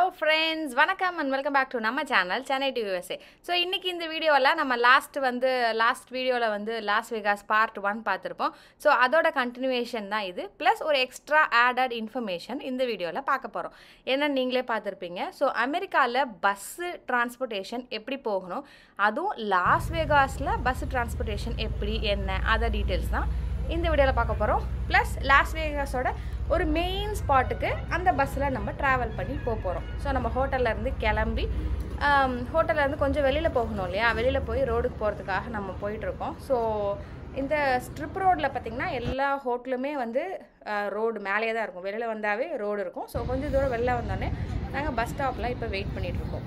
friends வணக்கம் and welcome back to நம்ம channel Chennai டிவிஎஸ்ஏ ஸோ இன்றைக்கி இந்த வீடியோவில் நம்ம லாஸ்ட் வந்து லாஸ்ட் வீடியோவில் வந்து லாஸ் வெகாஸ் பார்ட் ஒன் பார்த்துருப்போம் ஸோ அதோட கண்டினியூவேஷன் தான் இது ப்ளஸ் ஒரு எக்ஸ்ட்ரா ஆடட் இன்ஃபர்மேஷன் இந்த வீடியோவில் பார்க்க போகிறோம் என்னன்னு நீங்களே பார்த்துருப்பீங்க ஸோ அமெரிக்காவில் பஸ்ஸு டிரான்ஸ்போர்ட்டேஷன் எப்படி போகணும் அதுவும் லாஸ் வெகாஸில் பஸ் டிரான்ஸ்போர்ட்டேஷன் எப்படி என்ன அதர் டீட்டெயில்ஸ் தான் இந்த வீடியோவில் பார்க்க போகிறோம் ப்ளஸ் லாஸ் வேகாஸோட ஒரு மெயின் ஸ்பாட்டுக்கு அந்த பஸ்ஸில் நம்ம ட்ராவல் பண்ணி போக போகிறோம் ஸோ நம்ம ஹோட்டல்ல இருந்து கிளம்பி ஹோட்டல்ல இருந்து கொஞ்சம் வெளியில் போகணும் இல்லையா வெளியில் போய் ரோடுக்கு போகிறதுக்காக நம்ம போயிட்டுருக்கோம் ஸோ இந்த ஸ்ட்ரிப் ரோட்டில் பார்த்திங்கன்னா எல்லா ஹோட்டலுமே வந்து ரோடு மேலேயே தான் இருக்கும் வெளியில் வந்தாவே ரோடு இருக்கும் ஸோ கொஞ்சம் தூரம் வெளில வந்தோடனே நாங்கள் பஸ் ஸ்டாப்பில் இப்போ வெயிட் பண்ணிகிட்ருக்கோம்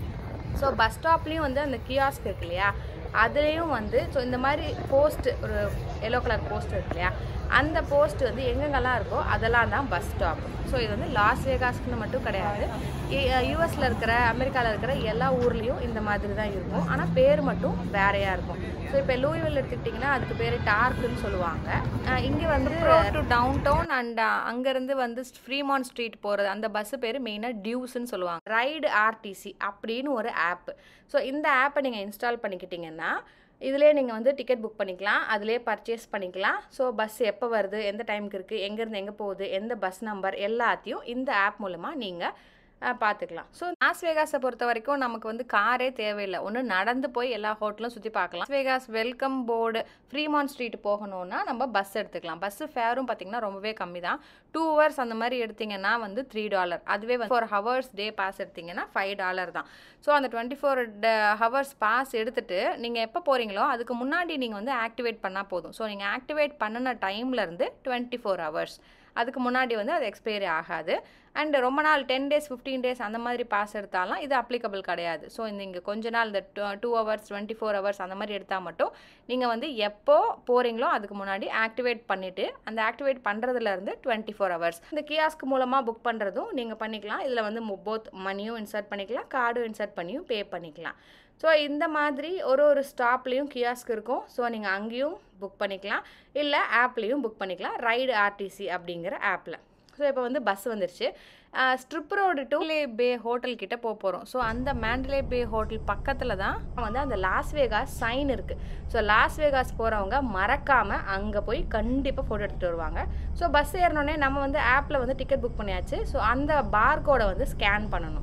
ஸோ பஸ் ஸ்டாப்லேயும் வந்து அந்த கியாஸ்க் இருக்கு இல்லையா அதுலேயும் வந்து ஸோ இந்த மாதிரி போஸ்ட் ஒரு எல்லோ கலர் போஸ்ட் இருக்கு இல்லையா அந்த போஸ்ட் வந்து எங்கெங்கெல்லாம் இருக்கோ அதெல்லாம் தான் பஸ் ஸ்டாப் ஸோ இது வந்து லாஸ் வேகாஸ்க்குன்னு மட்டும் கிடையாது யூஎஸில் இருக்கிற அமெரிக்காவில் இருக்கிற எல்லா ஊர்லேயும் இந்த மாதிரி தான் இருக்கும் ஆனால் பேர் மட்டும் வேறையாக இருக்கும் ஸோ இப்போ லூயிவில் எடுத்துக்கிட்டிங்கன்னா அதுக்கு பேர் டார்க்குன்னு சொல்லுவாங்க இங்கே வந்து டு டவுன் டவுன் அண்ட் அங்கேருந்து வந்து ஃப்ரீமான் ஸ்ட்ரீட் போகிறது அந்த பஸ்ஸு பேர் மெயினாக டியூஸ்ன்னு சொல்லுவாங்க ரைடு ஆர்டிசி அப்படின்னு ஒரு ஆப் ஸோ இந்த ஆப்பை நீங்கள் இன்ஸ்டால் பண்ணிக்கிட்டிங்கன்னா இதிலே நீங்கள் வந்து டிக்கெட் புக் பண்ணிக்கலாம் அதிலே பர்ச்சேஸ் பண்ணிக்கலாம் ஸோ பஸ் எப்போ வருது எந்த டைமுக்கு இருக்குது எங்கேருந்து எங்கே போகுது எந்த பஸ் நம்பர் எல்லாத்தையும் இந்த ஆப் மூலமாக நீங்கள் பார்த்துக்கலாம் ஸோ லாஸ் வேகாஸை பொறுத்த வரைக்கும் நமக்கு வந்து காரே தேவையில்லை ஒன்று நடந்து போய் எல்லா ஹோட்டலும் சுற்றி பார்க்கலாம் Las Vegas welcome board Fremont Street போகணுன்னா நம்ம பஸ் எடுத்துக்கலாம் பஸ்ஸு ஃபேரும் பார்த்திங்கன்னா ரொம்பவே கம்மி தான் டூ ஹவர்ஸ் அந்த மாதிரி எடுத்திங்கன்னா வந்து த்ரீ டாலர் அதுவே வந்து ஃபோர் ஹவர்ஸ் டே பாஸ் எடுத்திங்கன்னா ஃபைவ் டாலர் தான் ஸோ அந்த டுவெண்ட்டி ஃபோர் ஹவர்ஸ் பாஸ் எடுத்துகிட்டு நீங்கள் எப்போ போகிறீங்களோ அதுக்கு முன்னாடி நீங்கள் வந்து ஆக்டிவேட் பண்ணால் போதும் ஸோ நீங்கள் ஆக்டிவேட் பண்ணின டைம்லேருந்து டுவெண்ட்டி ஃபோர் ஹவர்ஸ் அதுக்கு முன்னாடி வந்து அது எக்ஸ்பைரி ஆகாது அண்ட் ரொம்ப நாள் டென் டேஸ் ஃபிஃப்டீன் டேஸ் அந்த மாதிரி பாஸ் எடுத்தாலும் இது அப்ளிகபிள் கிடையாது ஸோ இந்த இங்கே கொஞ்ச நாள் இந்த two hours twenty four hours அந்த மாதிரி எடுத்தால் மட்டும் நீங்கள் வந்து எப்போ போகிறீங்களோ அதுக்கு முன்னாடி ஆக்டிவேட் பண்ணிவிட்டு அந்த ஆக்டிவேட் பண்ணுறதுலேருந்து டுவெண்ட்டி ஃபோர் ஹவர்ஸ் இந்த கியாஸ்க் மூலமாக புக் பண்ணுறதும் நீங்கள் பண்ணிக்கலாம் இதில் வந்து போத் மணியும் இன்சர்ட் பண்ணிக்கலாம் கார்டும் இன்சர்ட் பண்ணியும் பே பண்ணிக்கலாம் ஸோ இந்த மாதிரி ஒரு ஒரு ஸ்டாப்லேயும் கியாஸ்க் இருக்கும் ஸோ நீங்கள் அங்கேயும் புக் பண்ணிக்கலாம் இல்லை ஆப்லேயும் புக் பண்ணிக்கலாம் ரைடு ஆர்டிசி அப்படிங்கிற ஆப்பில் ஸோ இப்போ வந்து பஸ் வந்துருச்சு ஸ்ட்ரிப் ரோடு டூலே பே ஹோட்டல் கிட்ட போக போகிறோம் ஸோ அந்த மேண்டலே பே ஹோட்டல் பக்கத்தில் தான் வந்து அந்த லாஸ் வேகாஸ் சைன் இருக்குது ஸோ லாஸ் வேகாஸ் போகிறவங்க மறக்காமல் அங்கே போய் கண்டிப்பாக ஃபோட்டோ எடுத்துகிட்டு வருவாங்க ஸோ பஸ் ஏறினோடனே நம்ம வந்து ஆப்பில் வந்து டிக்கெட் புக் பண்ணியாச்சு ஸோ அந்த பார்கோடை வந்து ஸ்கேன் பண்ணணும்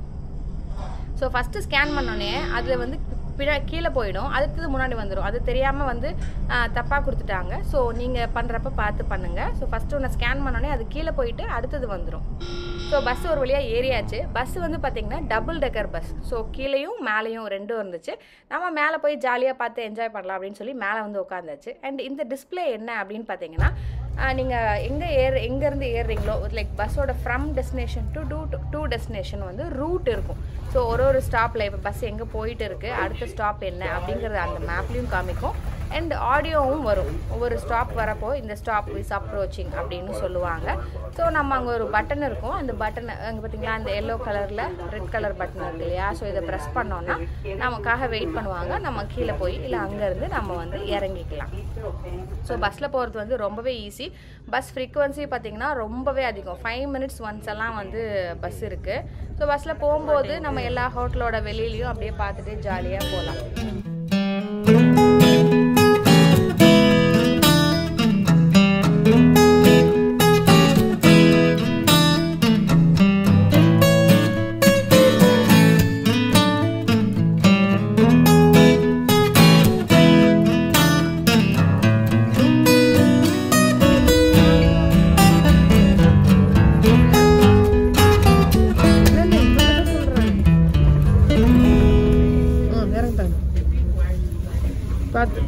ஸோ ஃபஸ்ட்டு ஸ்கேன் பண்ணோடனே அதில் வந்து பின்னா கீழே போயிடும் அடுத்தது முன்னாடி வந்துடும் அது தெரியாமல் வந்து தப்பாக கொடுத்துட்டாங்க ஸோ நீங்கள் பண்ணுறப்ப பார்த்து பண்ணுங்கள் ஸோ ஃபஸ்ட்டு ஒன்று ஸ்கேன் பண்ணோடனே அது கீழே போயிட்டு அடுத்தது வந்துடும் ஸோ பஸ் ஒரு வழியாக ஏறியாச்சு பஸ் வந்து பார்த்திங்கன்னா டபுள் டெக்கர் பஸ் ஸோ கீழேயும் மேலேயும் ரெண்டும் இருந்துச்சு நம்ம மேலே போய் ஜாலியாக பார்த்து என்ஜாய் பண்ணலாம் அப்படின்னு சொல்லி மேலே வந்து உட்காந்தாச்சு அண்ட் இந்த டிஸ்பிளே என்ன அப்படின்னு பார்த்தீங்கன்னா நீங்கள் எங்கே ஏறு எங்கேருந்து ஏறுறீங்களோ லைக் பஸ்ஸோட from destination to to to destination வந்து ரூட் இருக்கும் ஸோ ஒரு ஒரு ஸ்டாப்பில் இப்போ பஸ் எங்கே போயிட்டு இருக்குது அடுத்த ஸ்டாப் என்ன அப்படிங்கிறது அந்த மேப்லேயும் காமிக்கும் அண்ட் ஆடியோவும் வரும் ஒவ்வொரு ஸ்டாப் வரப்போ இந்த ஸ்டாப் இஸ் அப்ரோச்சிங் அப்படின்னு சொல்லுவாங்க ஸோ நம்ம அங்கே ஒரு பட்டன் இருக்கும் அந்த பட்டன் அங்கே பார்த்தீங்களா அந்த எல்லோ கலரில் ரெட் கலர் பட்டன் இருக்கு இல்லையா ஸோ இதை ப்ரெஸ் பண்ணோன்னா நமக்காக வெயிட் பண்ணுவாங்க நம்ம கீழே போய் இல்லை அங்கேருந்து நம்ம வந்து இறங்கிக்கலாம் ஸோ பஸ்ஸில் போகிறது வந்து ரொம்பவே ஈஸி பஸ் ஃப்ரீக்குவன்சி பார்த்திங்கன்னா ரொம்பவே அதிகம் ஃபைவ் மினிட்ஸ் ஒன்ஸ் எல்லாம் வந்து பஸ் இருக்குது ஸோ பஸ்ஸில் போகும்போது நம்ம எல்லா ஹோட்டலோட வெளியிலையும் அப்படியே பார்த்துட்டு ஜாலியாக போகலாம் பார்த்து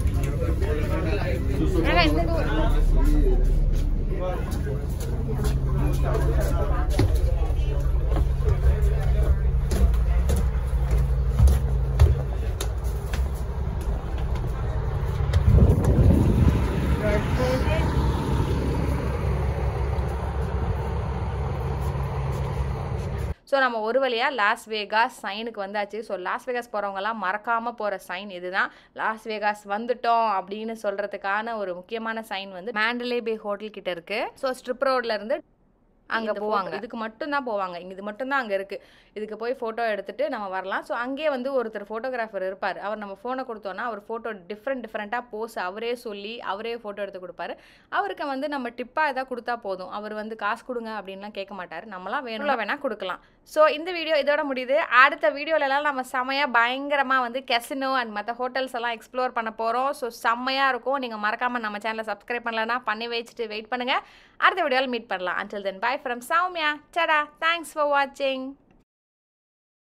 ஸோ நம்ம ஒரு வழியாக லாஸ் வேகாஸ் சைனுக்கு வந்தாச்சு ஸோ லாஸ் வேகாஸ் போகிறவங்கலாம் மறக்காமல் போகிற சைன் இதுதான் லாஸ் வேகாஸ் வந்துட்டோம் அப்படின்னு சொல்கிறதுக்கான ஒரு முக்கியமான சைன் வந்து மேண்டலே பே ஹோட்டல் கிட்ட இருக்குது ஸோ ஸ்ட்ரிப் ரோட்லேருந்து அங்கே போவாங்க இதுக்கு மட்டும்தான் போவாங்க இங்க இது மட்டும்தான் அங்கே இருக்குது இதுக்கு போய் ஃபோட்டோ எடுத்துட்டு நம்ம வரலாம் ஸோ அங்கேயே வந்து ஒருத்தர் ஃபோட்டோகிராஃபர் இருப்பார் அவர் நம்ம ஃபோனை கொடுத்தோன்னா அவர் ஃபோட்டோ டிஃப்ரெண்ட் டிஃப்ரெண்ட்டாக போஸ் அவரே சொல்லி அவரே ஃபோட்டோ எடுத்து கொடுப்பாரு அவருக்கு வந்து நம்ம டிப்பாக எதாவது கொடுத்தா போதும் அவர் வந்து காசு கொடுங்க அப்படின்லாம் கேட்க மாட்டார் நம்மளாம் வேணும்ல வேணால் கொடுக்கலாம் ஸோ இந்த வீடியோ இதோட முடியுது அடுத்த வீடியோலலாம் நம்ம செமையாக பயங்கரமாக வந்து கெசினோ அண்ட் மற்ற ஹோட்டல்ஸ் எல்லாம் எக்ஸ்ப்ளோர் பண்ண போகிறோம் ஸோ செம்மையாக இருக்கும் நீங்கள் மறக்காமல் நம்ம சேனலை சப்ஸ்கிரைப் பண்ணலன்னா பண்ணி வச்சுட்டு வெயிட் பண்ணுங்கள் அடுத்த வீடியோவில் மீட் பண்ணலாம் until then bye from Soumya Sada thanks for வாட்சிங்